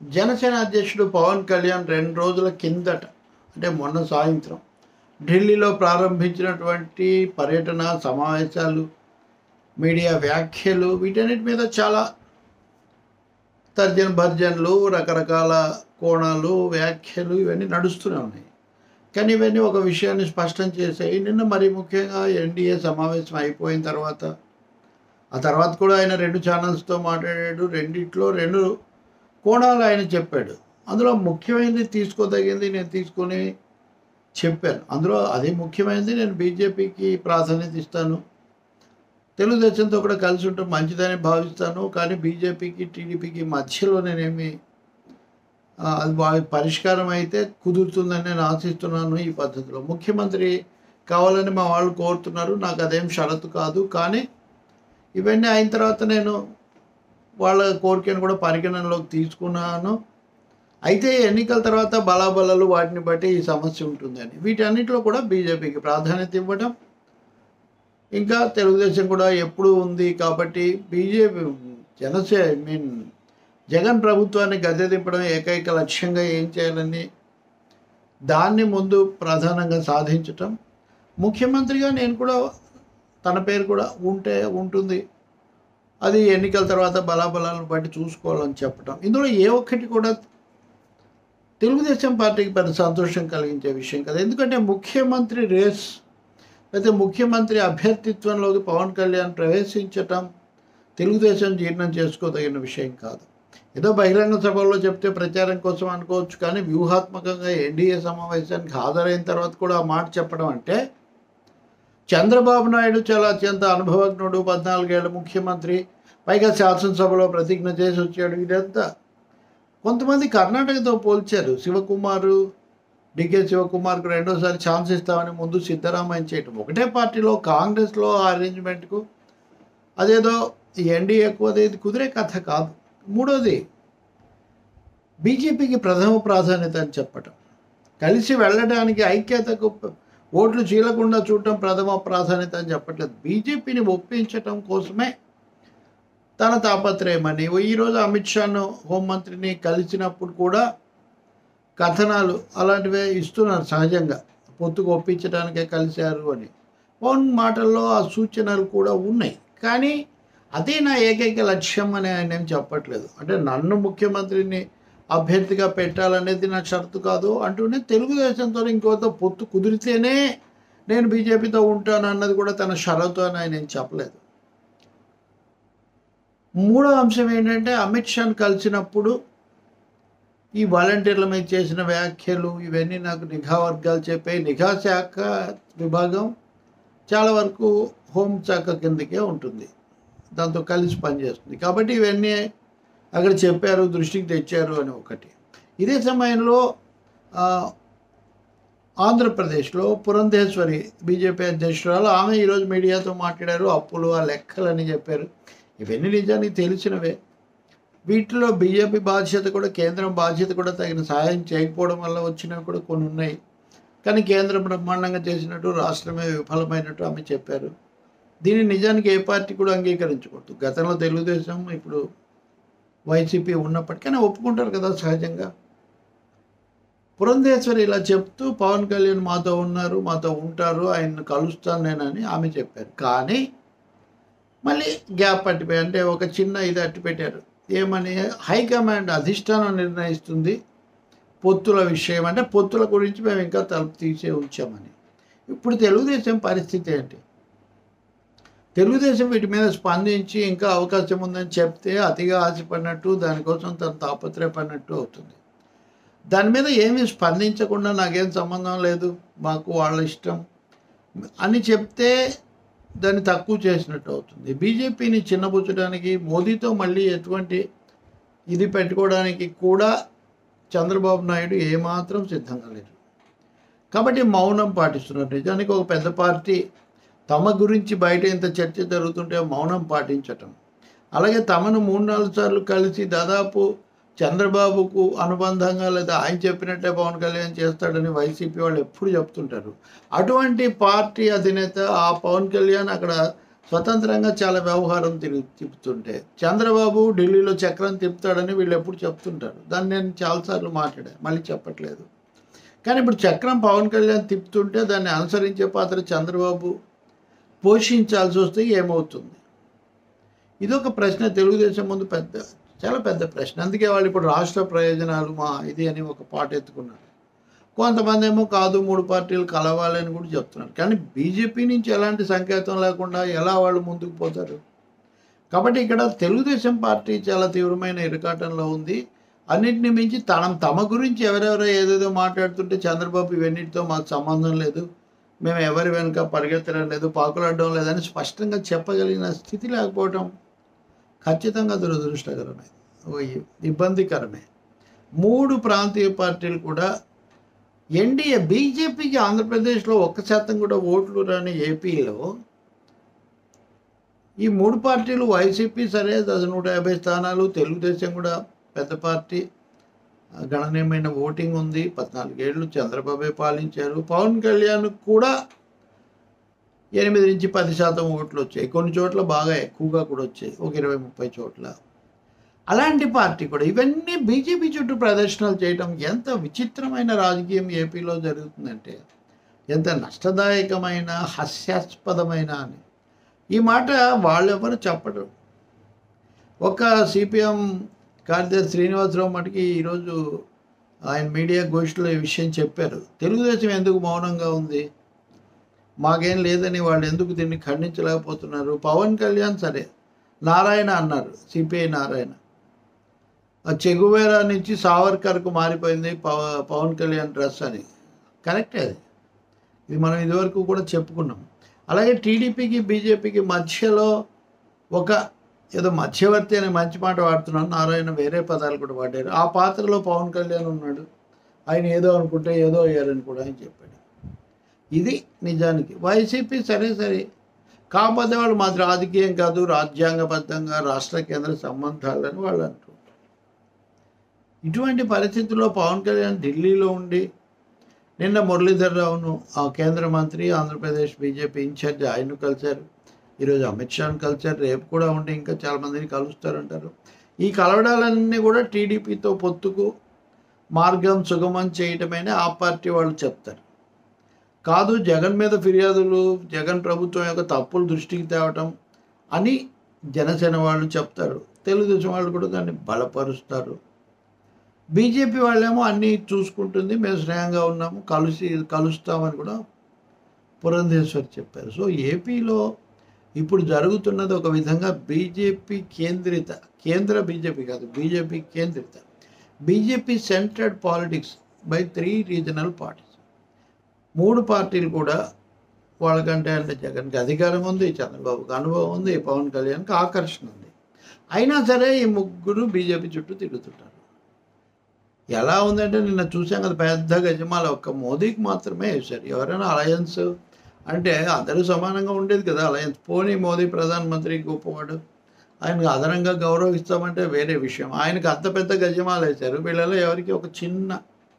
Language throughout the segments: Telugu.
జనసేన అధ్యక్షుడు పవన్ కళ్యాణ్ రెండు రోజుల కిందట అంటే మొన్న సాయంత్రం ఢిల్లీలో ప్రారంభించినటువంటి పర్యటన సమావేశాలు మీడియా వ్యాఖ్యలు వీటన్నిటి మీద చాలా తర్జన భర్జనలు రకరకాల కోణాలు వ్యాఖ్యలు ఇవన్నీ నడుస్తూనే ఉన్నాయి కానీ ఇవన్నీ ఒక విషయాన్ని స్పష్టం చేసాయి నిన్న మరి ముఖ్యంగా ఎన్డీఏ సమావేశం అయిపోయిన తర్వాత ఆ తర్వాత కూడా ఆయన రెండు ఛానల్స్తో మాట్లాడాడు రెండిట్లో రెండు కోణాలు ఆయన చెప్పాడు అందులో ముఖ్యమైనది తీసుకోదగింది నేను తీసుకొని చెప్పాను అందులో అది ముఖ్యమైనది నేను బీజేపీకి ప్రాధాన్యత ఇస్తాను తెలుగుదేశంతో కూడా కలిసి ఉంటే మంచిదని భావిస్తాను కానీ బీజేపీకి టీడీపీకి మధ్యలో నేనేమి ఆ, అది బాగా పరిష్కారం అయితే కుదురుతుందని నేను ఆశిస్తున్నాను ఈ పద్ధతిలో ముఖ్యమంత్రి కావాలని మా వాళ్ళు కోరుతున్నారు నాకు అదేం షరతు కాదు కానీ ఇవన్నీ అయిన తర్వాత నేను వాళ్ళ కోరికను కూడా పరిగణనలోకి తీసుకున్నాను అయితే ఎన్నికల తర్వాత బలాబలాలు వాటిని బట్టి ఈ సమస్య ఉంటుందని వీటన్నిటిలో కూడా బీజేపీకి ప్రాధాన్యత ఇవ్వడం ఇంకా తెలుగుదేశం కూడా ఎప్పుడు ఉంది కాబట్టి BJP Janasena I mean Jagan ప్రభుత్వాన్ని గద్దె దింపడం ఏకైక లక్ష్యంగా ఏం చేయాలని దాన్ని ముందు ప్రధానంగా సాధించటం ముఖ్యమంత్రిగా నేను కూడా తన పేరు కూడా ఉంటే ఉంటుంది అది ఎన్నికల తర్వాత బలాబలాలను బట్టి చూసుకోవాలని చెప్పటం ఇందులో ఏ ఒక్కటి కూడా తెలుగుదేశం పార్టీకి పెద్ద సంతోషం కలిగించే విషయం కదా ఎందుకంటే ముఖ్యమంత్రి రేస్ అయితే ముఖ్యమంత్రి అభ్యర్థిత్వంలోకి పవన్ కళ్యాణ్ ప్రవేశించటం తెలుగుదేశం జీర్ణం చేసుకోదగిన విషయం కాదు ఏదో బహిరంగ సభల్లో చెప్తే ప్రచారం కోసం అనుకోవచ్చు కానీ వ్యూహాత్మకంగా ఎన్డీఏ సమావేశానికి హాజరైన తర్వాత కూడా ఆ మాట చెప్పడం అంటే చంద్రబాబు నాయుడు చాలా అత్యంత అనుభవజ్ఞుడు పద్నాలుగేళ్ల ముఖ్యమంత్రి పైగా శాసనసభలో ప్రతిజ్ఞ చేసి వచ్చాడు ఇదంతా కొంతమంది కర్ణాటకతో పోల్చారు శివకుమారు డికే శివకుమార్కు రెండోసారి ఛాన్స్ ఇస్తామని ముందు సిద్ధరామయ్య చేయటం ఒకటే పార్టీలో కాంగ్రెస్లో ఆ అరేంజ్మెంట్కు అదేదో ఎన్డీఏకు అదేది కుదిరే కథ కాదు మూడోది బీజేపీకి ప్రథమ ప్రాధాన్యత అని చెప్పటం కలిసి వెళ్ళడానికి ఐక్యతకు ఓట్లు చీలకుండా చూడటం ప్రథమ ప్రాధాన్యత అని చెప్పట్లేదు బీజేపీని ఒప్పించటం కోసమే తన తాపత్రయమని ఈరోజు అమిత్ షాను హోంమంత్రిని కలిసినప్పుడు కూడా కథనాలు అలాంటివే ఇస్తున్నారు సహజంగా పొత్తుకు ఒప్పించడానికే కలిశారు అని పవన్ మాటల్లో ఆ సూచనలు కూడా ఉన్నాయి కానీ అదే నా ఏకైక లక్ష్యం అని ఆయన ఏం చెప్పట్లేదు అంటే నన్ను ముఖ్యమంత్రిని అభ్యర్థిగా పెట్టాలనేది నా షరతు కాదు అంటూనే తెలుగుదేశంతో ఇంకోతో పొత్తు కుదిరితేనే నేను బీజేపీతో ఉంటాను అన్నది కూడా తన షరతు అని ఆయన ఏం చెప్పలేదు మూడో అంశం ఏంటంటే అమిత్ షాను కలిసినప్పుడు ఈ వాలంటీర్ల మీద చేసిన వ్యాఖ్యలు ఇవన్నీ నాకు నిఘా వర్గాలు చెప్పాయి నిఘా శాఖ విభాగం చాలా వరకు హోంశాఖ కిందకే ఉంటుంది దాంతో కలిసి పనిచేస్తుంది కాబట్టి ఇవన్నీ అక్కడ చెప్పారు దృష్టికి తెచ్చారు అని ఒకటి ఇదే సమయంలో ఆ, ఆంధ్రప్రదేశ్లో పురంధేశ్వరి బీజేపీ అధ్యక్షురాలు ఆమె ఈరోజు మీడియాతో మాట్లాడారు అప్పులు ఆ లెక్కలని చెప్పారు ఇవన్నీ నిజానికి తెలిసినవే వీటిలో బీజేపీ బాధ్యత కూడా కేంద్రం బాధ్యత కూడా తగిన సహాయం చేయకపోవడం వల్ల వచ్చినవి కూడా కొన్ని ఉన్నాయి కానీ కేంద్రం బ్రహ్మాండంగా చేసినట్టు రాష్ట్రమే విఫలమైనట్టు ఆమె చెప్పారు దీన్ని నిజానికి ఏ పార్టీ కూడా అంగీకరించకూడదు గతంలో తెలుగుదేశం ఇప్పుడు వైసీపీ ఉన్నప్పటికైనా ఒప్పుకుంటారు కదా సహజంగా పురంధేశ్వరి ఇలా చెప్తూ పవన్ కళ్యాణ్ మాతో ఉన్నారు మాతో ఉంటారు ఆయన్ని కలుస్తాను నేనని ఆమె చెప్పారు కానీ మళ్ళీ గ్యాప్ పట్టిపోయి అంటే ఒక చిన్న ఇది అట్టి పెట్టారు ఏమని హైకమాండ్ అధిష్టానం నిర్ణయిస్తుంది పొత్తుల విషయం అంటే పొత్తుల గురించి మేము ఇంకా తలుపు తీసే ఉంచామని ఇప్పుడు తెలుగుదేశం పరిస్థితి ఏంటి తెలుగుదేశం వీటి మీద స్పందించి ఇంకా అవకాశం ఉందని చెప్తే అతిగా ఆశపడినట్టు దానికోసం తను తాపత్రయపడినట్టు అవుతుంది దాని మీద ఏమీ స్పందించకుండా నాకేం సంబంధం లేదు మాకు వాళ్ళ ఇష్టం అని చెప్తే దాన్ని తక్కువ చేసినట్టు అవుతుంది బీజేపీని చిన్నబుచ్చడానికి మోదీతో మళ్ళీ ఎటువంటి ఇది పెట్టుకోవడానికి కూడా చంద్రబాబు నాయుడు ఏమాత్రం సిద్ధంగా లేరు కాబట్టి మౌనం పాటిస్తున్నారు నిజానికి ఒక పెద్ద పార్టీ తమ గురించి బయట ఇంత చర్చ జరుగుతుంటే మౌనం పాటించటం అలాగే తమను మూడు నాలుగు సార్లు కలిసి దాదాపు చంద్రబాబుకు అనుబంధంగా లేదా ఆయన చెప్పినట్టే పవన్ కళ్యాణ్ చేస్తాడని వైసీపీ వాళ్ళు ఎప్పుడు చెప్తుంటారు అటువంటి పార్టీ అధినేత ఆ పవన్ కళ్యాణ్ అక్కడ స్వతంత్రంగా చాలా వ్యవహారం తిరుగు తిప్పుతుంటే చంద్రబాబు ఢిల్లీలో చక్రం తిప్పుతాడని వీళ్ళు ఎప్పుడు చెప్తుంటారు దాన్ని నేను చాలాసార్లు మాట్లాడాను మళ్ళీ చెప్పట్లేదు కానీ ఇప్పుడు చక్రం పవన్ కళ్యాణ్ తిప్పుతుంటే దాన్ని అనుసరించే పాత్ర చంద్రబాబు పోషించాల్సి వస్తే ఏమవుతుంది ఇదొక ప్రశ్న తెలుగుదేశం ముందు పెద్ద చాలా పెద్ద ప్రశ్న అందుకే వాళ్ళు ఇప్పుడు రాష్ట్ర ప్రయోజనాలు మా ఇది అని ఒక పాట ఎత్తుకున్నారు కొంతమంది ఏమో కాదు మూడు పార్టీలు కలవాలని కూడా చెప్తున్నారు కానీ బీజేపీ నుంచి ఎలాంటి సంకేతం లేకుండా ఎలా వాళ్ళు ముందుకు పోతారు కాబట్టి ఇక్కడ తెలుగుదేశం పార్టీ చాలా తీవ్రమైన ఇరకాటంలో ఉంది అన్నింటిని మించి తన తమ గురించి ఎవరెవరో ఏదేదో మాట్లాడుతుంటే చంద్రబాబు ఇవన్నిటితో మాకు సంబంధం లేదు మేము ఎవరి వెనుక పరిగెత్తడం లేదు పాకులాడడం లేదని స్పష్టంగా చెప్పగలిగిన స్థితి లేకపోవడం ఖచ్చితంగా దురదృష్టకరమే ఓ ఇబ్బందికరమే మూడు ప్రాంతీయ పార్టీలు కూడా ఎన్డీఏ బీజేపీకి ఆంధ్రప్రదేశ్లో ఒక్క శాతం కూడా ఓట్లు రాని ఏపీలో ఈ మూడు పార్టీలు వైసీపీ సరే అది నూట యాభై స్థానాలు తెలుగుదేశం కూడా పెద్ద పార్టీ ఆ, గణనీయమైన ఓటింగ్ ఉంది పద్నాలుగేళ్ళు చంద్రబాబే పాలించారు పవన్ కళ్యాణ్ కూడా ఎనిమిది నుంచి పది శాతం ఓట్లు వచ్చాయి కొన్ని చోట్ల బాగా ఎక్కువగా కూడా వచ్చాయి ఒక ఇరవై ముప్పై చోట్ల అలాంటి పార్టీ కూడా ఇవన్నీ బీజేపీ చుట్టూ ప్రదర్శనలు చేయడం ఎంత విచిత్రమైన రాజకీయం ఏపీలో జరుగుతుందంటే ఎంత నష్టదాయకమైన హాస్యాస్పదమైన అని ఈ మాట వాళ్ళెవరు చెప్పరు ఒక సిపిఎం కార్యదర్శి శ్రీనివాసరావు మటుకి ఈరోజు ఆయన మీడియా గోష్ఠిలో ఈ విషయం చెప్పారు తెలుగుదేశం ఎందుకు మౌనంగా ఉంది మాకేం లేదని వాళ్ళు ఎందుకు దీన్ని ఖండించలేకపోతున్నారు పవన్ కళ్యాణ్ సరే నారాయణ అన్నారు సిపిఐ నారాయణ ఆ చెగువేరా నుంచి సావర్కర్కు మారిపోయింది పవ పవన్ కళ్యాణ్ డ్రెస్ అని కరెక్టే అది ఇది మనం ఇదివరకు కూడా చెప్పుకున్నాం అలాగే టీడీపీకి బీజేపీకి మధ్యలో ఒక ఏదో మధ్యవర్తి అనే మంచి మాట వాడుతున్నాను నారాయణ వేరే పదాలు కూడా వాడారు ఆ పాత్రలో పవన్ కళ్యాణ్ ఉన్నాడు ఆయన ఏదో అనుకుంటే ఏదో అయ్యారని కూడా ఆయన చెప్పాడు ఇది నిజానికి వైసీపీ సరే సరే కాకపోతే వాళ్ళు మాది రాజకీయం కాదు రాజ్యాంగబద్ధంగా రాష్ట్ర కేంద్ర సంబంధాలని వాళ్ళు అంటారు ఇటువంటి పరిస్థితుల్లో పవన్ కళ్యాణ్ ఢిల్లీలో ఉండి నిన్న మురళీధర్ రావును ఆ కేంద్ర మంత్రి ఆంధ్రప్రదేశ్ బీజేపీ ఇన్ఛార్జ్ ఆయన్ను కలిశారు ఈరోజు అమిత్ షాను కలిశారు రేపు కూడా ఉండి ఇంకా చాలామందిని కలుస్తారంటారు ఈ కలవడాలన్నీ కూడా టీడీపీతో పొత్తుకు మార్గం సుగమం చేయటమేనే ఆ పార్టీ వాళ్ళు చెప్తారు కాదు జగన్ మీద ఫిర్యాదులు జగన్ ప్రభుత్వం యొక్క తప్పులు దృష్టికి తేవటం అని జనసేన వాళ్ళు చెప్తారు తెలుగుదేశం వాళ్ళు కూడా దాన్ని బలపరుస్తారు బీజేపీ వాళ్ళేమో అన్నీ చూసుకుంటుంది మేము స్నేహంగా ఉన్నాము కలిసి కలుస్తామని కూడా పురంధేశ్వర్ చెప్పారు సో ఏపీలో ఇప్పుడు జరుగుతున్నది ఒక విధంగా బీజేపీ కేంద్రిత కేంద్ర బీజేపీ కాదు బీజేపీ కేంద్రిత BJP centred politics by three regional parties మూడు పార్టీలు కూడా వాళ్ళకంటే అంటే జగన్కి అధికారం ఉంది చంద్రబాబుకి అనుభవం ఉంది పవన్ కళ్యాణ్కి ఆకర్షణ ఉంది అయినా సరే ఈ ముగ్గురు బీజేపీ చుట్టూ తిరుగుతుంటారు ఎలా ఉందంటే నిన్న చూసాం కదా పెద్ద గజమాల ఒక్క మోదీకి మాత్రమే వేశారు ఎవరైనా అలయన్స్ అంటే అందరూ సమానంగా ఉండేది కదా అలయన్స్ పోనీ మోదీ ప్రధానమంత్రి గొప్పవాడు ఆయనకు అదనంగా గౌరవిస్తామంటే వేరే విషయం ఆయనకు అంత పెద్ద గజమాల వేశారు వీళ్ళలో ఎవరికి ఒక చిన్న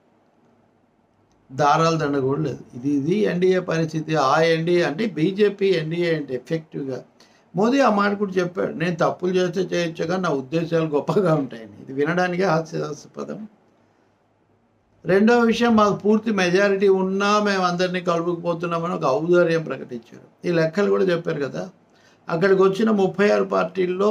దారాల దండ కూడా లేదు ఇది ఇది ఎన్డీఏ పరిస్థితి ఆ ఎన్డీఏ అంటే బీజేపీ ఎన్డీఏ అంటే ఎఫెక్టివ్గా మోదీ ఆ మాట కూడా చెప్పాడు నేను తప్పులు చేస్తే చేయొచ్చుగా నా ఉద్దేశాలు గొప్పగా ఉంటాయని ఇది వినడానికే హాస్యాస్పదం రెండో విషయం మాకు పూర్తి మెజారిటీ ఉన్నా మేము అందరినీ కలుపుకుపోతున్నామని ఒక ఔదార్యం ప్రకటించారు ఈ లెక్కలు కూడా చెప్పారు కదా అక్కడికి వచ్చిన ముప్పై ఆరు పార్టీల్లో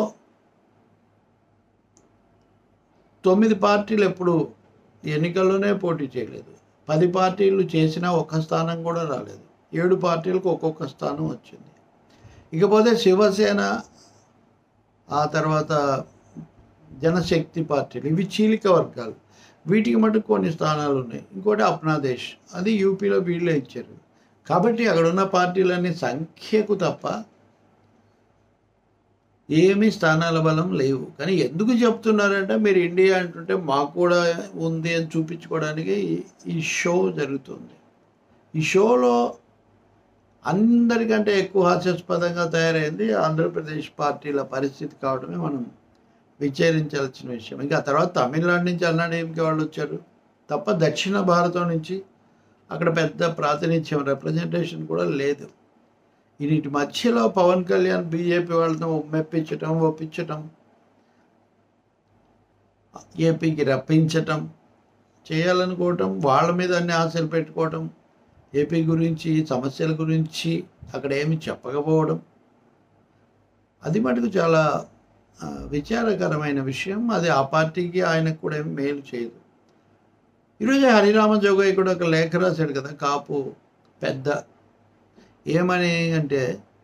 తొమ్మిది పార్టీలు ఎప్పుడు ఎన్నికల్లోనే పోటీ చేయలేదు పది పార్టీలు చేసినా ఒక్క స్థానం కూడా రాలేదు ఏడు పార్టీలకు ఒక్కొక్క స్థానం వచ్చింది ఇకపోతే శివసేన ఆ తర్వాత జనశక్తి పార్టీలు ఇవి చీలిక వర్గాలు వీటికి మటుకు కొన్ని స్థానాలు ఉన్నాయి ఇంకోటి అప్నాదేశ్ అది యూపీలో వీళ్ళే ఇచ్చారు కాబట్టి అక్కడ ఉన్న పార్టీలన్నీ సంఖ్యకు తప్ప ఏమీ స్థానాల బలం లేవు కానీ ఎందుకు చెప్తున్నారంటే మీరు ఇండియా అంటుంటే మాకు కూడా ఉంది అని చూపించుకోవడానికి ఈ- ఈ షో జరుగుతుంది ఈ షోలో అందరికంటే ఎక్కువ హాస్యాస్పదంగా తయారైంది ఆంధ్రప్రదేశ్ పార్టీల పరిస్థితి కావడమే మనం విచారించాల్సిన విషయం ఇంకా తర్వాత తమిళనాడు నుంచి అన్నాడీఎంకే వాళ్ళు వచ్చారు తప్ప దక్షిణ భారతం నుంచి అక్కడ పెద్ద ప్రాతినిధ్యం రిప్రజెంటేషన్ కూడా లేదు వీటి మధ్యలో పవన్ కళ్యాణ్ బీజేపీ వాళ్ళతో మెప్పించటం ఒప్పించటం ఏపీకి రప్పించటం చేయాలనుకోవటం వాళ్ళ మీద అన్ని ఆశలు పెట్టుకోవటం ఏపీ గురించి సమస్యల గురించి అక్కడ ఏమి చెప్పకపోవడం అది మటుకు చాలా ఆ, విచారకరమైన విషయం అది ఆ పార్టీకి ఆయనకు కూడా ఏం మేలు చేయదు ఈరోజు హరిరామ జోగయ్య కూడా ఒక లేఖ రాశాడు కదా కాపు పెద్ద ఏమని అంటే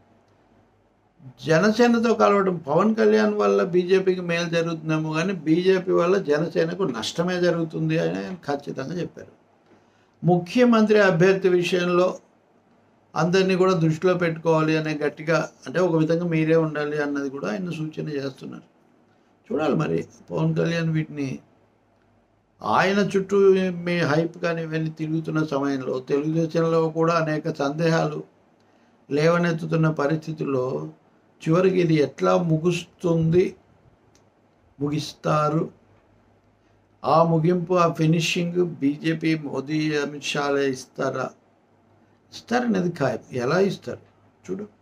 జనసేనతో కలవడం పవన్ కళ్యాణ్ వల్ల బీజేపీకి మేలు జరుగుతుందేమో కానీ బీజేపీ వల్ల జనసేనకు నష్టమే జరుగుతుంది అని ఆయన ఖచ్చితంగా చెప్పారు ముఖ్యమంత్రి అభ్యర్థి విషయంలో అందరినీ కూడా దృష్టిలో పెట్టుకోవాలి అనే గట్టిగా అంటే ఒక విధంగా మీరే ఉండాలి అన్నది కూడా ఆయన సూచన చేస్తున్నారు చూడాలి మరి పవన్ కళ్యాణ్ వీటిని ఆయన చుట్టూ మీ హైప్ కానీ వెళ్ళి తిరుగుతున్న సమయంలో తెలుగుదేశంలో కూడా అనేక సందేహాలు లేవనెత్తుతున్న పరిస్థితుల్లో చివరికి ఇది ఎట్లా ముగుస్తుంది ముగిస్తారు ఆ ముగింపు ఆ ఫినిషింగ్ బీజేపీ మోదీ అమిత్ షాలే ఇస్తారా ఇస్తారనేది ఖాయం ఎలా ఇస్తారు చూడు